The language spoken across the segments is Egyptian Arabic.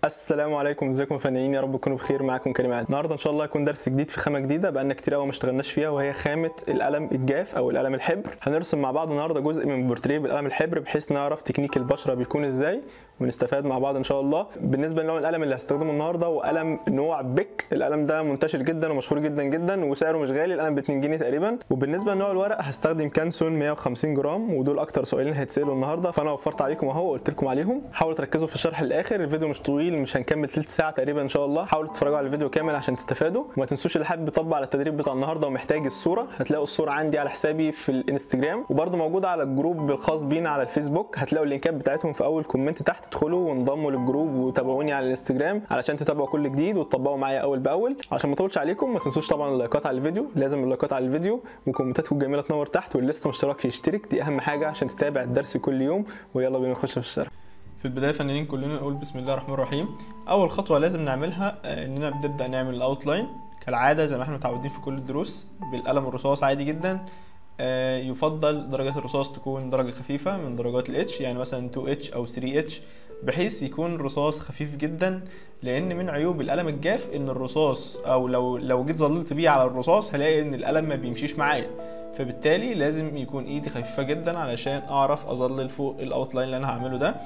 السلام عليكم ازيكم يا فنانين يا رب تكونوا بخير معاكم كريم عادل النهارده ان شاء الله هيكون درس جديد في خامه جديده بقالنا كتير قوي ما اشتغلناش فيها وهي خامه القلم الجاف او القلم الحبر هنرسم مع بعض النهارده جزء من بورتريه بالقلم الحبر بحيث نعرف تكنيك البشره بيكون ازاي ونستفاد مع بعض ان شاء الله بالنسبه لنوع القلم اللي هستخدمه النهارده هو قلم نوع بيك القلم ده منتشر جدا ومشهور جدا جدا وسعره مش غالي القلم ب 2 جنيه تقريبا وبالنسبه لنوع الورق هستخدم كانسون 150 جرام ودول اكتر سؤالين هيتسالوا النهارده فانا وفرت عليكم اهو قلت لكم عليهم حاولوا تركزوا في الشرح للاخر الفيديو مش طويل مش هنكمل تلت ساعه تقريبا ان شاء الله حاولوا تتفرجوا على الفيديو كامل عشان تستفادوا وما تنسوش اللي حابب يطبق على التدريب بتاع النهارده ومحتاج الصوره هتلاقوا الصوره عندي على حسابي في الانستجرام وبرده موجوده على الجروب الخاص بينا على الفيسبوك هتلاقوا اللينكات بتاعتهم في اول كومنت تحت ادخلوا وانضموا للجروب وتابعوني على الانستجرام علشان تتابعوا كل جديد وتطبقوا معايا اول باول عشان ما اطولش عليكم ما تنسوش طبعا اللايكات على الفيديو لازم اللايكات على الفيديو وكومنتاتكم الجميله تنور تحت واللي لسه مشتركش يشترك دي اهم حاجه عشان تتابع الدرس كل يوم ويلا بينا نخش في الشرح في البدايه فنانين كلنا نقول بسم الله الرحمن الرحيم اول خطوه لازم نعملها آه، اننا بنبدا نعمل الاوتلاين كالعاده زي ما احنا متعودين في كل الدروس بالقلم الرصاص عادي جدا آه، يفضل درجات الرصاص تكون درجه خفيفه من درجات الاتش يعني مثلا 2 اتش او 3 اتش بحيث يكون الرصاص خفيف جدا لان من عيوب القلم الجاف ان الرصاص او لو لو جيت ظللت بيه على الرصاص هلاقي ان القلم ما بيمشيش معايا فبالتالي لازم يكون ايدي خفيفه جدا علشان اعرف اظلل فوق الاوتلاين اللي انا هعمله ده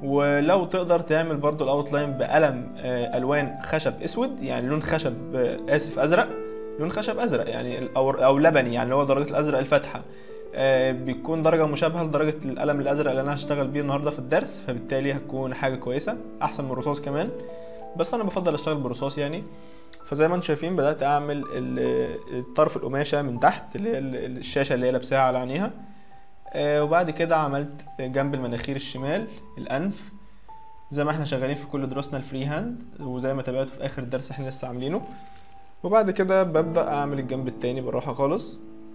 ولو تقدر تعمل برضو الاوتلاين بقلم آه، الوان خشب اسود يعني لون خشب آه، اسف ازرق لون خشب ازرق يعني او او لبني يعني اللي هو درجه الازرق الفاتحه آه، بيكون درجه مشابهه لدرجه القلم الازرق اللي انا هشتغل بيه النهارده في الدرس فبالتالي هتكون حاجه كويسه احسن من الرصاص كمان بس انا بفضل اشتغل بالرصاص يعني فزي ما انتم شايفين بدات اعمل ال- الطرف القماشه من تحت اللي هي ال- الشاشه اللي هي لابساها على عينيها آه، وبعد كده عملت جنب المناخير الشمال الانف زي ما احنا شغالين في كل دروسنا الفري هاند وزي ما تابعتوا في اخر الدرس احنا لسه عاملينه وبعد كده ببدا اعمل الجنب التاني بالراحه خالص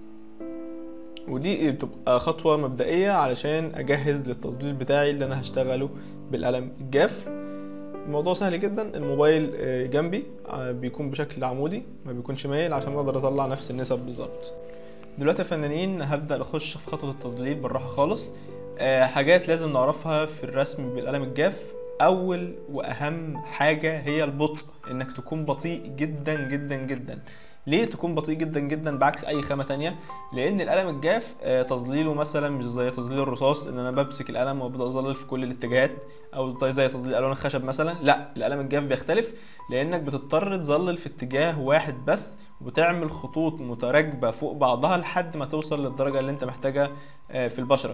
ودي بتبقى خطوه مبدئيه علشان اجهز للتظليل بتاعي اللي انا هشتغله بالقلم الجاف الموضوع سهل جدا الموبايل آه، جنبي آه، بيكون بشكل عمودي ما بيكونش مايل عشان اقدر اطلع نفس النسب بالظبط دلوقتي يا فنانين هبدا اخش في خطوه التظليل بالراحه خالص آه، حاجات لازم نعرفها في الرسم بالقلم الجاف اول واهم حاجه هي البطء انك تكون بطيء جدا جدا جدا ليه تكون بطيء جدا جدا بعكس اي خامه تانية لان القلم الجاف آه، تظليله مثلا مش زي تظليل الرصاص ان انا بمسك القلم وابدا اظلل في كل الاتجاهات او زي تظليل الوان الخشب مثلا لا القلم الجاف بيختلف لانك بتضطر تظلل في اتجاه واحد بس وتعمل خطوط متراكبه فوق بعضها لحد ما توصل للدرجه اللي انت محتاجها آه، في البشره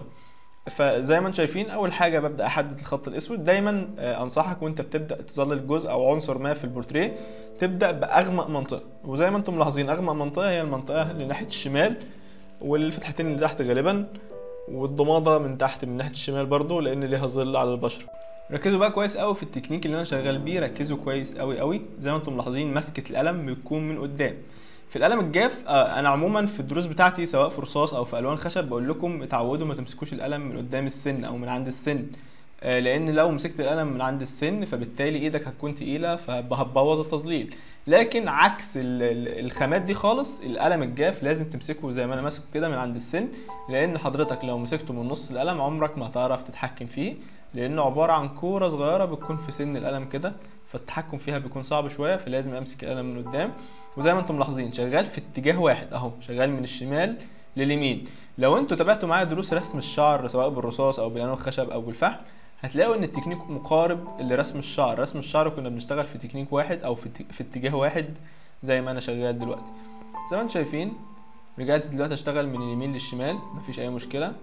فزي ما انتم شايفين اول حاجه ببدا احدد الخط الاسود دايما آه، انصحك وانت بتبدا تظلل جزء او عنصر ما في البورتريه تبدا باغمق منطقه وزي ما انتم ملاحظين اغمق منطقه هي المنطقه اللي ناحيه الشمال والفتحتين اللي تحت غالبا والضماده من تحت من ناحيه الشمال برضو لان ليها ظل على البشره ركزوا بقى كويس قوي في التكنيك اللي انا شغال بيه ركزوا كويس قوي قوي زي ما انتم ملاحظين مسكه القلم بتكون من قدام في القلم الجاف آه، انا عموما في الدروس بتاعتي سواء في رصاص او في الوان خشب بقول لكم اتعودوا ما تمسكوش القلم من قدام السن او من عند السن آه، لان لو مسكت القلم من عند السن فبالتالي ايدك هتكون تقيله فهتبوظ التظليل لكن عكس ال- ال- الخامات دي خالص القلم الجاف لازم تمسكه زي ما انا ماسكه كده من عند السن لان حضرتك لو مسكته من نص القلم عمرك ما هتعرف تتحكم فيه لانه عباره عن كوره صغيره بتكون في سن القلم كده فالتحكم فيها بيكون صعب شويه فلازم امسك القلم من قدام وزي ما انتم ملاحظين شغال في اتجاه واحد اهو شغال من الشمال لليمين لو انتوا تابعتوا معايا دروس رسم الشعر سواء بالرصاص او بالقلم الخشب او بالفحم هتلاقوا ان التكنيك مقارب لرسم الشعر رسم الشعر كنا بنشتغل في تكنيك واحد او في, ت- في اتجاه واحد زي ما انا شغال دلوقتي زي ما انتم شايفين رجعت دلوقتي اشتغل من اليمين للشمال مفيش اي مشكله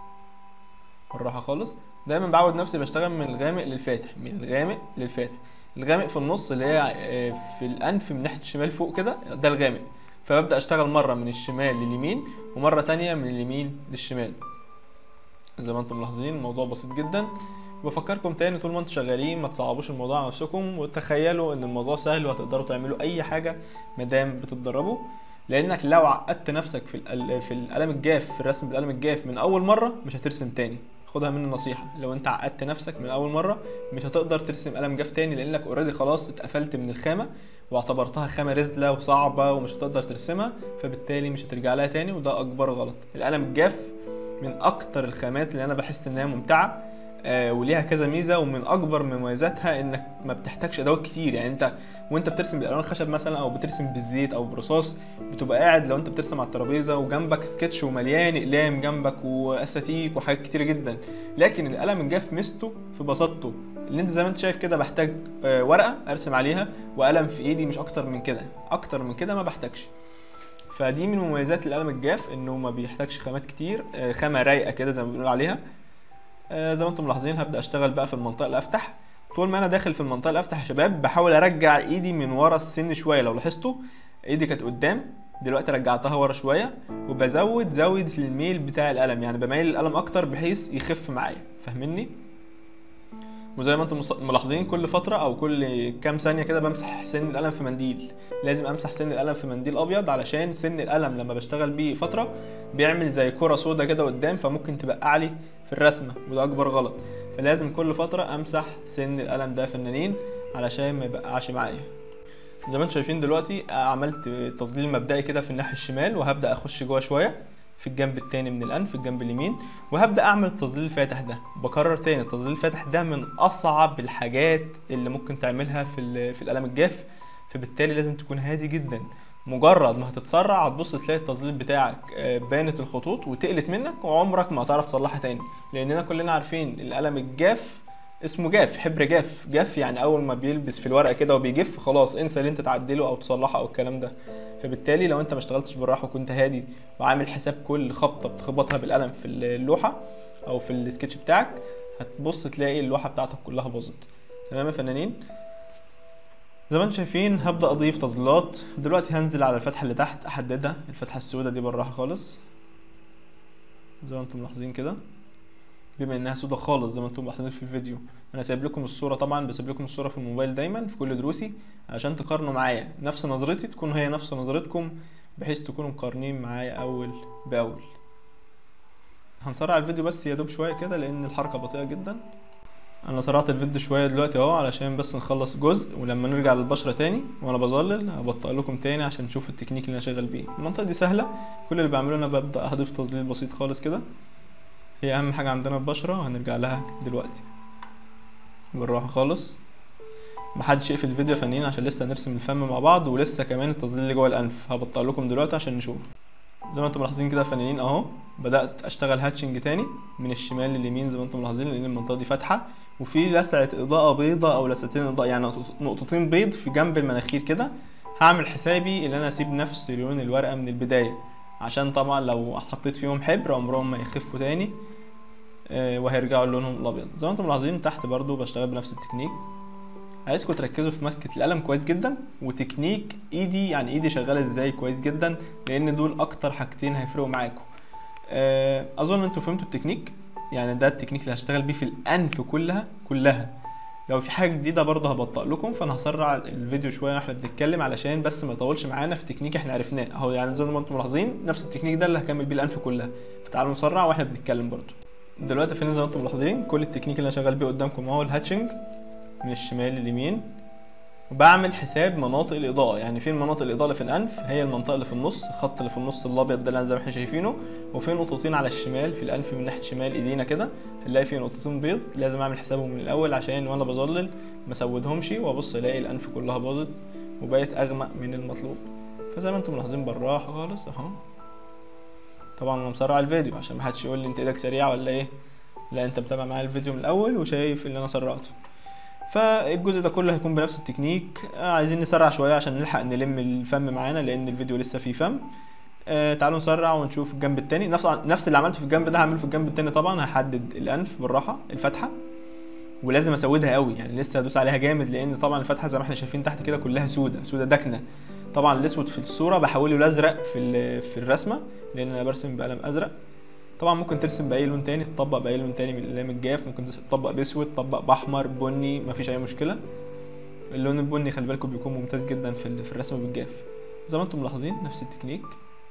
بالراحه خالص دايما بعود نفسي بشتغل من الغامق للفاتح من الغامق للفاتح الغامق في النص اللي هي آه، في الانف من ناحيه الشمال فوق كده ده الغامق فببدا اشتغل مره من الشمال لليمين ومره تانية من اليمين للشمال زي ما انتم ملاحظين الموضوع بسيط جدا بفكركم تاني طول ما انتم شغالين ما تصعبوش الموضوع على نفسكم وتخيلوا ان الموضوع سهل وهتقدروا تعملوا اي حاجه مادام بتتدربوا لانك لو عقدت نفسك في القل- في القلم الجاف في الرسم بالقلم الجاف من اول مره مش هترسم تاني خدها مني نصيحه لو انت عقدت نفسك من اول مره مش هتقدر ترسم قلم جاف تاني لانك اوريدي خلاص اتقفلت من الخامه واعتبرتها خامه رزله وصعبه ومش هتقدر ترسمها فبالتالي مش هترجع لها تاني وده اكبر غلط القلم الجاف من اكتر الخامات اللي انا بحس انها ممتعه آه، وليها كذا ميزه ومن اكبر مميزاتها انك ما بتحتاجش ادوات كتير يعني انت وانت بترسم بالالوان الخشب مثلا او بترسم بالزيت او برصاص بتبقى قاعد لو انت بترسم على الترابيزه وجنبك سكتش ومليان اقلام جنبك واستاتيك وحاجات كتير جدا لكن القلم الجاف ميزته في بساطته اللي انت زي ما انت شايف كده بحتاج آه، ورقه ارسم عليها وقلم في ايدي مش اكتر من كده اكتر من كده ما بحتاجش فدي من مميزات القلم الجاف انه ما بيحتاجش خامات كتير آه، خامه رايقه كده زي ما بنقول عليها آه، زي ما انتم ملاحظين هبدا اشتغل بقى في المنطقه الافتح طول ما انا داخل في المنطقه الافتح يا شباب بحاول ارجع ايدي من ورا السن شويه لو لاحظتوا ايدي كانت قدام دلوقتي رجعتها ورا شويه وبزود زاويه الميل بتاع القلم يعني بميل القلم اكتر بحيث يخف معايا فاهمني وزي ما انتم مص- ملاحظين كل فتره او كل كام ثانيه كده بمسح سن القلم في منديل لازم امسح سن القلم في منديل ابيض علشان سن القلم لما بشتغل بيه فتره بيعمل زي كره سودا كده قدام فممكن تبقى لي في الرسمه وده اكبر غلط فلازم كل فتره امسح سن القلم ده فنانين علشان ما يبقعش معايا زي ما انتم شايفين دلوقتي عملت تظليل مبدئي كده في الناحيه الشمال وهبدا اخش جوه شويه في الجنب التاني من الانف الجنب اليمين وهبدا اعمل التظليل الفاتح ده بكرر تاني التظليل الفاتح ده من اصعب الحاجات اللي ممكن تعملها في ال- في القلم الجاف فبالتالي لازم تكون هادي جدا مجرد ما هتتسرع هتبص تلاقي التظليل بتاعك آه، بانت الخطوط وتقلت منك وعمرك ما هتعرف تصلحها تاني لاننا كلنا عارفين القلم الجاف اسمه جاف حبر جاف جاف يعني اول ما بيلبس في الورقه كده وبيجف خلاص انسى اللي انت تعدله او تصلحه او الكلام ده فبالتالي لو انت ما اشتغلتش بالراحه وكنت هادي وعامل حساب كل خبطه بتخبطها بالقلم في اللوحه او في السكتش بتاعك هتبص تلاقي اللوحه بتاعتك كلها باظت تمام يا فنانين زي ما انتم شايفين هبدا اضيف تظليلات دلوقتي هنزل على الفتحه اللي تحت احددها الفتحه السوداء دي بالراحه خالص زي ما انتم ملاحظين كده بما انها سودة خالص زي ما انتم ملاحظين في الفيديو انا سايب لكم الصوره طبعا بسيب لكم الصوره في الموبايل دايما في كل دروسي علشان تقارنوا معايا نفس نظرتي تكون هي نفس نظرتكم بحيث تكونوا مقارنين معايا اول باول هنسرع الفيديو بس يا دوب شويه كده لان الحركه بطيئه جدا انا سرعت الفيديو شويه دلوقتي اهو علشان بس نخلص جزء ولما نرجع للبشره تاني وانا بظلل هبطئ لكم تاني عشان تشوفوا التكنيك اللي انا شغال بيه المنطقه دي سهله كل اللي بعمله انا ببدا اضيف تظليل بسيط خالص كده هي اهم حاجه عندنا البشره وهنرجع لها دلوقتي بالراحه خالص محدش يقفل الفيديو يا فنانين عشان لسه هنرسم الفم مع بعض ولسه كمان التظليل اللي جوه الانف هبطئ لكم دلوقتي عشان نشوف زي ما انتم ملاحظين كده يا فنانين اهو بدات اشتغل هاتشنج تاني من الشمال لليمين زي ما انتم ملاحظين لان المنطقه دي فاتحه وفي لسعه اضاءه بيضه او لسعتين اضاءه يعني نقطتين بيض في جنب المناخير كده هعمل حسابي ان انا اسيب نفس لون الورقه من البدايه عشان طبعا لو حطيت فيهم حبر عمرهم ما يخفوا تاني آه، وهيرجعوا لونهم الابيض زي ما انتم ملاحظين تحت برضو بشتغل بنفس التكنيك عايزكم تركزوا في مسكه القلم كويس جدا وتكنيك ايدي يعني ايدي شغاله ازاي كويس جدا لان دول اكتر حاجتين هيفرقوا معاكم آه، اظن انتوا فهمتوا التكنيك يعني ده التكنيك اللي هشتغل بيه في الانف كلها كلها لو في حاجه جديده برضه هبطئ لكم فانا هسرع الفيديو شويه واحنا بنتكلم علشان بس ما يطولش معانا في تكنيك احنا عرفناه اهو يعني زي ما انتم ملاحظين نفس التكنيك ده اللي هكمل بيه الانف كلها فتعالوا نسرع واحنا بنتكلم برضه دلوقتي فين زي ما انتم ملاحظين كل التكنيك اللي انا شغال بيه قدامكم اهو الهاتشنج من الشمال لليمين وبعمل حساب مناطق الاضاءه يعني فين مناطق الاضاءه اللي في الانف هي المنطقه اللي في النص الخط اللي في النص الابيض ده اللي زي ما احنا شايفينه وفي نقطتين على الشمال في الانف من ناحيه شمال ايدينا كده هنلاقي في نقطتين بيض لازم اعمل حسابهم من الاول عشان وانا بظلل ما اسودهمش وابص الاقي الانف كلها باظت وبقت اغمق من المطلوب فزي ما انتم ملاحظين بالراحه خالص اهو طبعا انا مسرع الفيديو عشان ما حدش يقول لي انت ايدك سريعه ولا ايه لا انت متابع معايا الفيديو من الاول وشايف اللي انا سرعته فالجزء ده كله هيكون بنفس التكنيك آه، عايزين نسرع شويه عشان نلحق نلم الفم معانا لان الفيديو لسه فيه فم آه تعالوا نسرع ونشوف الجنب التاني نفس نفس اللي عملته في الجنب ده هعمله في الجنب التاني طبعا هحدد الانف بالراحه الفتحه ولازم اسودها قوي يعني لسه هدوس عليها جامد لان طبعا الفتحه زي ما احنا شايفين تحت كده كلها سودة سودة داكنه طبعا الاسود في الصوره بحوله لازرق في ال- في الرسمه لان انا برسم بقلم ازرق طبعا ممكن ترسم باي لون تاني تطبق باي لون تاني من الاقلام الجاف ممكن تطبق باسود تطبق باحمر بني مفيش اي مشكله اللون البني خلي بالكم بيكون ممتاز جدا في ال- في الرسم بالجاف زي ما انتم ملاحظين نفس التكنيك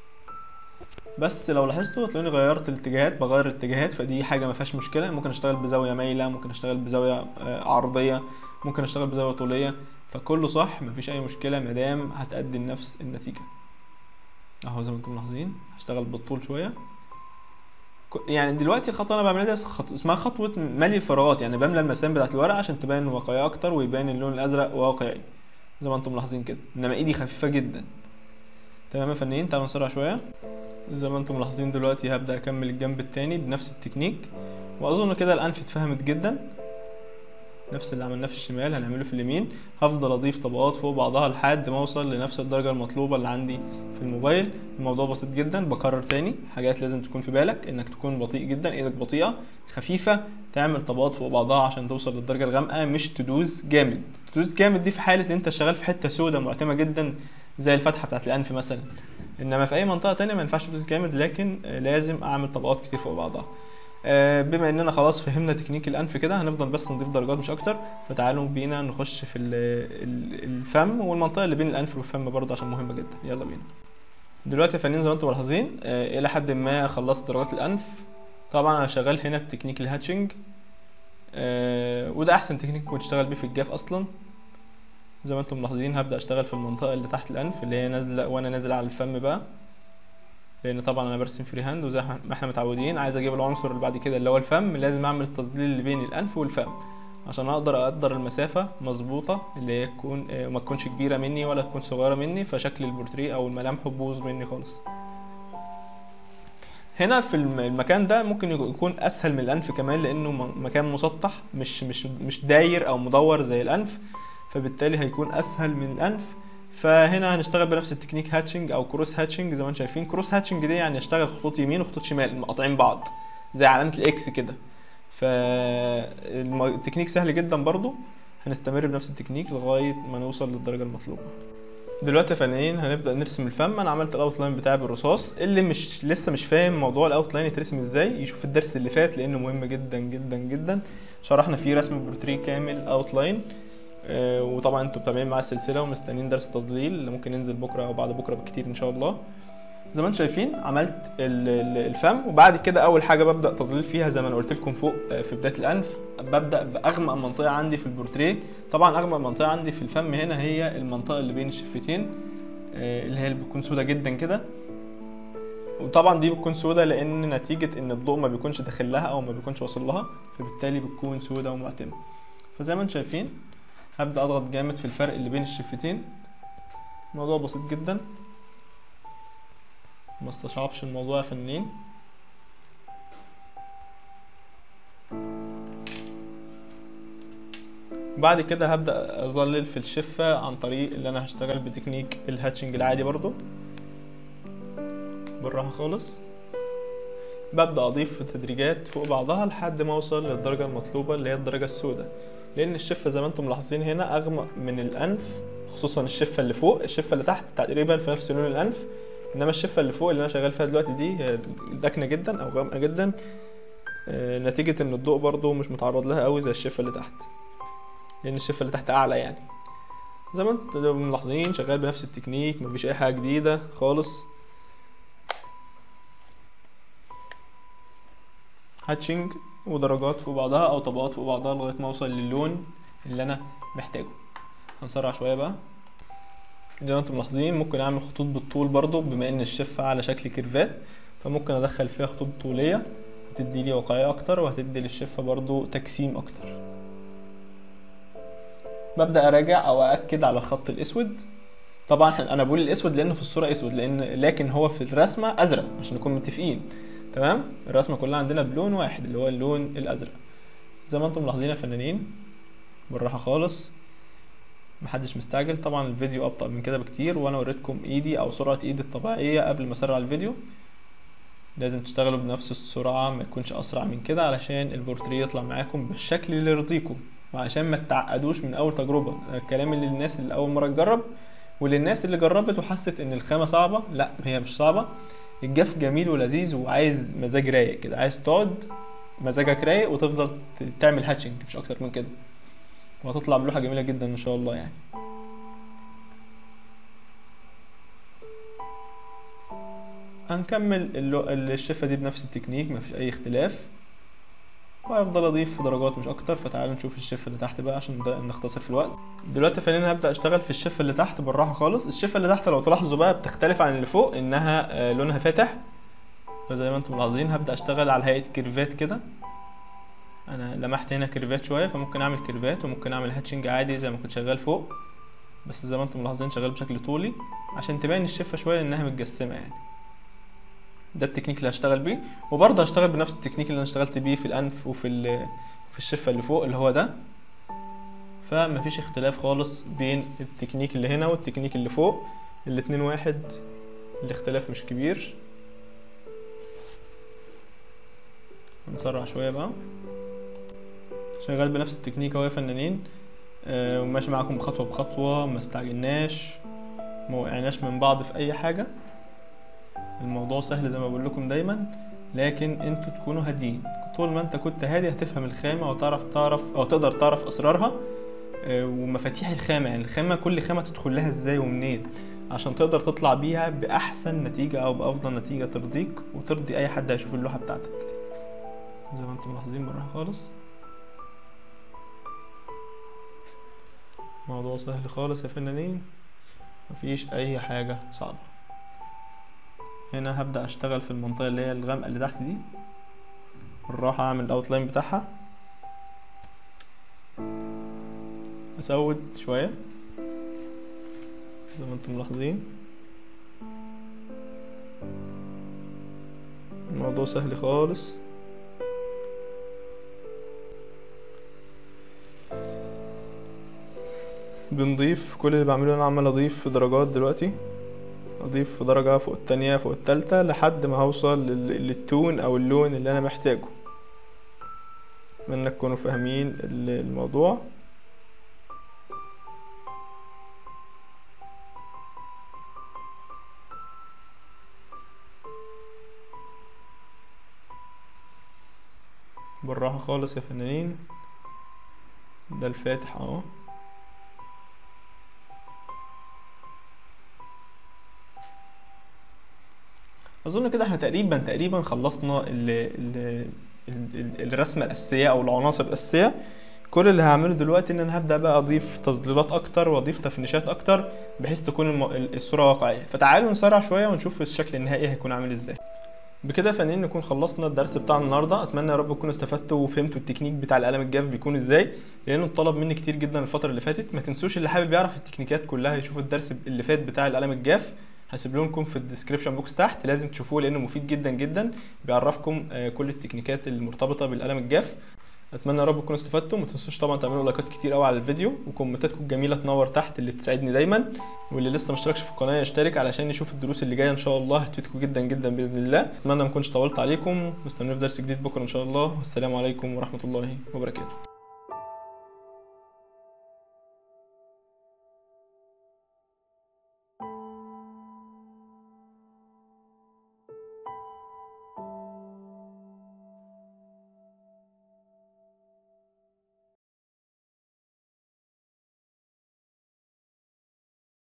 بس لو لاحظتوا هتلاقوني غيرت الاتجاهات بغير الاتجاهات فدي حاجه ما فيهاش مشكله ممكن اشتغل بزاويه مايله ممكن اشتغل بزاويه آه، عرضيه ممكن اشتغل بزاويه طوليه فكله صح مفيش اي مشكله مادام هتأدي نفس النتيجه اهو زي ما انتم ملاحظين هشتغل بالطول شويه ك- يعني دلوقتي الخطوه اللي انا بعملها دي خط... اسمها خطوه ملي الفراغات يعني بملى المسام بتاعت الورق عشان تبان واقعيه اكتر ويبان اللون الازرق واقعي زي ما انتم ملاحظين كده انما ايدي خفيفه جدا تمام يا فنانين تعالوا نسرع شويه زي ما انتم ملاحظين دلوقتي هبدا اكمل الجنب التاني بنفس التكنيك واظن كده الانف اتفهمت جدا نفس اللي عملناه في الشمال هنعمله في اليمين هفضل اضيف طبقات فوق بعضها لحد ما اوصل لنفس الدرجه المطلوبه اللي عندي في الموبايل الموضوع بسيط جدا بكرر تاني حاجات لازم تكون في بالك انك تكون بطيء جدا ايدك بطيئه خفيفه تعمل طبقات فوق بعضها عشان توصل للدرجه الغامقه مش تدوس جامد تدوس جامد دي في حاله ان انت شغال في حته سودة معتمه جدا زي الفتحه بتاعت الانف مثلا انما في اي منطقه تانية ما ينفعش تدوس جامد لكن آه، لازم اعمل طبقات كتير فوق بعضها آه، بما اننا خلاص فهمنا تكنيك الانف كده هنفضل بس نضيف درجات مش اكتر فتعالوا بينا نخش في ال- ال- الفم والمنطقه اللي بين الانف والفم برضه عشان مهمه جدا يلا بينا دلوقتي يا فنانين زي ما انتم ملاحظين آه، الى حد ما خلصت درجات الانف طبعا انا شغال هنا بتكنيك الهاتشنج آه، وده احسن تكنيك كنت اشتغل بيه في الجاف اصلا زي ما انتم ملاحظين هبدا اشتغل في المنطقه اللي تحت الانف اللي هي نازله وانا نازل على الفم بقى لان طبعا انا برسم فري هاند وزي ما احنا متعودين عايز اجيب العنصر اللي بعد كده اللي هو الفم لازم اعمل التظليل اللي بين الانف والفم عشان اقدر اقدر المسافه مظبوطه اللي هي تكون آه، ما تكونش كبيره مني ولا تكون صغيره مني فشكل البورتريه او الملامح تبوظ مني خالص هنا في الم- المكان ده ممكن يكون اسهل من الانف كمان لانه م- مكان مسطح مش مش مش داير او مدور زي الانف فبالتالي هيكون اسهل من الانف فهنا هنشتغل بنفس التكنيك هاتشنج او كروس هاتشنج زي ما انتم شايفين كروس هاتشنج دي يعني اشتغل خطوط يمين وخطوط شمال مقاطعين بعض زي علامه الاكس كده فالتكنيك سهل جدا برضو هنستمر بنفس التكنيك لغايه ما نوصل للدرجه المطلوبه دلوقتي يا فنانين هنبدا نرسم الفم انا عملت الاوت لاين بتاعي بالرصاص اللي مش لسه مش فاهم موضوع الاوت لاين يترسم ازاي يشوف الدرس اللي فات لانه مهم جدا جدا جدا شرحنا فيه رسم بورتريه كامل اوت لاين آه، وطبعا انتوا متابعين معايا السلسله ومستنيين درس تظليل اللي ممكن ينزل بكره او بعد بكره بكتير ان شاء الله زي ما انتم شايفين عملت ال- ال- الفم وبعد كده اول حاجه ببدا تظليل فيها زي ما انا قلت لكم فوق آه، في بدايه الانف ببدا باغمق منطقه عندي في البورتريه طبعا اغمق منطقه عندي في الفم هنا هي المنطقه اللي بين الشفتين آه، اللي هي اللي بتكون سودة جدا كده وطبعا دي بتكون سودة لان نتيجه ان الضوء ما بيكونش داخل لها او ما بيكونش واصل لها فبالتالي بتكون سودة ومعتمه فزي ما انتم شايفين هبدا اضغط جامد في الفرق اللي بين الشفتين الموضوع بسيط جدا ما استصعبش الموضوع يا فنانين بعد كده هبدأ أظلل في الشفة عن طريق اللي أنا هشتغل بتكنيك الهاتشنج العادي برضو بالراحة خالص ببدأ أضيف تدريجات فوق بعضها لحد ما أوصل للدرجة المطلوبة اللي هي الدرجة السوداء لأن الشفة زي ما انتم ملاحظين هنا أغمق من الأنف خصوصا الشفة اللي فوق الشفة اللي تحت تقريبا في نفس لون الأنف انما الشفه اللي فوق اللي انا شغال فيها دلوقتي دي هي داكنه جدا او غامقه جدا آه، نتيجه ان الضوء برضو مش متعرض لها قوي زي الشفه اللي تحت لان الشفه اللي تحت اعلى يعني زي ما انتم ملاحظين شغال بنفس التكنيك مفيش اي حاجه جديده خالص هاتشنج ودرجات فوق بعضها او طبقات فوق بعضها لغايه ما اوصل للون اللي انا محتاجه هنسرع شويه بقى زي ما انتم ملاحظين ممكن اعمل خطوط بالطول برضو بما ان الشفة على شكل كيرفات فممكن ادخل فيها خطوط طولية هتدي لي واقعية اكتر وهتدي للشفة برضو تجسيم اكتر ببدأ اراجع او ااكد على الخط الاسود طبعا إحنا- انا بقول الاسود لانه في الصورة اسود لان لكن هو في الرسمة ازرق عشان نكون متفقين تمام الرسمة كلها عندنا بلون واحد اللي هو اللون الازرق زي ما انتم ملاحظين يا فنانين بالراحة خالص محدش مستعجل طبعا الفيديو ابطأ من كده بكتير وانا وريتكم ايدي او سرعة ايدي الطبيعية قبل ما اسرع الفيديو لازم تشتغلوا بنفس السرعة ما يكونش اسرع من كده علشان البورتريه يطلع معاكم بالشكل اللي يرضيكم وعشان ما تتعقدوش من اول تجربة الكلام اللي للناس اللي اول مرة تجرب وللناس اللي جربت وحست ان الخامة صعبة لا هي مش صعبة الجاف جميل ولذيذ وعايز مزاج رايق كده عايز تقعد مزاجك رايق وتفضل ت- تعمل هاتشنج مش اكتر من كده وهتطلع بلوحة جميلة جدا ان شاء الله يعني هنكمل اللو- الشفة دي بنفس التكنيك مفيش أي اختلاف وهفضل أضيف درجات مش أكتر فتعالوا نشوف الشفة اللي تحت بقى عشان ده نختصر في الوقت دلوقتي فعليا هبدأ أشتغل في الشفة اللي تحت بالراحة خالص الشفة اللي تحت لو تلاحظوا بقى بتختلف عن اللي فوق إنها آه، لونها فاتح فزي ما انتم ملاحظين هبدا اشتغل على هيئه كيرفات كده انا لمحت هنا كيرفات شويه فممكن اعمل كيرفات وممكن اعمل هاتشنج عادي زي ما كنت شغال فوق بس زي ما انتم ملاحظين شغال بشكل طولي عشان تبين الشفه شويه انها متجسمه يعني ده التكنيك اللي هشتغل بيه وبرضه هشتغل بنفس التكنيك اللي انا اشتغلت بيه في الانف وفي ال- في الشفه اللي فوق اللي هو ده فمفيش اختلاف خالص بين التكنيك اللي هنا والتكنيك اللي فوق الاتنين واحد الاختلاف مش كبير نسرع شويه بقى شغال بنفس التكنيك اهو يا فنانين آه، وماشي معاكم خطوه بخطوه ما استعجلناش ما وقعناش من بعض في اي حاجه الموضوع سهل زي ما بقول لكم دايما لكن انتوا تكونوا هاديين طول ما انت كنت هادي هتفهم الخامه وتعرف تعرف او تقدر تعرف اسرارها آه، ومفاتيح الخامه يعني الخامه كل خامه تدخل لها ازاي ومنين عشان تقدر تطلع بيها باحسن نتيجه او بافضل نتيجه ترضيك وترضي اي حد هيشوف اللوحه بتاعتك زي ما انتم ملاحظين بالراحه خالص موضوع سهل خالص يا فنانين مفيش اي حاجه صعبه هنا هبدا اشتغل في المنطقه اللي هي الغامقه اللي تحت دي بالراحه اعمل الاوتلاين بتاعها اسود شويه زي ما انتم ملاحظين الموضوع سهل خالص بنضيف كل اللي بعمله انا عمال اضيف في درجات دلوقتي اضيف في درجة فوق التانية فوق التالتة لحد ما هوصل لل- للتون او اللون اللي انا محتاجه اتمنى تكونوا فاهمين ال- الموضوع بالراحة خالص يا فنانين ده الفاتح اهو اظن كده احنا تقريبا تقريبا خلصنا ال ال ال- الرسمه الاساسيه او العناصر الاساسيه كل اللي هعمله دلوقتي ان انا هبدا بقى اضيف تظليلات اكتر واضيف تفنيشات اكتر بحيث تكون الم- الصوره واقعيه فتعالوا نسرع شويه ونشوف الشكل النهائي هيكون عامل ازاي بكده يا فنانين نكون خلصنا الدرس بتاعنا النهارده اتمنى يا رب تكونوا استفدتوا وفهمتوا التكنيك بتاع القلم الجاف بيكون ازاي لانه اتطلب مني كتير جدا الفتره اللي فاتت ما تنسوش اللي حابب يعرف التكنيكات كلها يشوف الدرس اللي فات بتاع القلم الجاف هسيب لكم في الديسكربشن بوكس تحت لازم تشوفوه لانه مفيد جدا جدا بيعرفكم آه، كل التكنيكات المرتبطه بالقلم الجاف اتمنى يا رب تكونوا استفدتوا ما تنسوش طبعا تعملوا لايكات كتير قوي على الفيديو وكومنتاتكم الجميله تنور تحت اللي بتساعدني دايما واللي لسه ما اشتركش في القناه يشترك علشان يشوف الدروس اللي جايه ان شاء الله هتفيدكم جدا جدا باذن الله اتمنى ما اكونش طولت عليكم مستنيين في درس جديد بكره ان شاء الله والسلام عليكم ورحمه الله وبركاته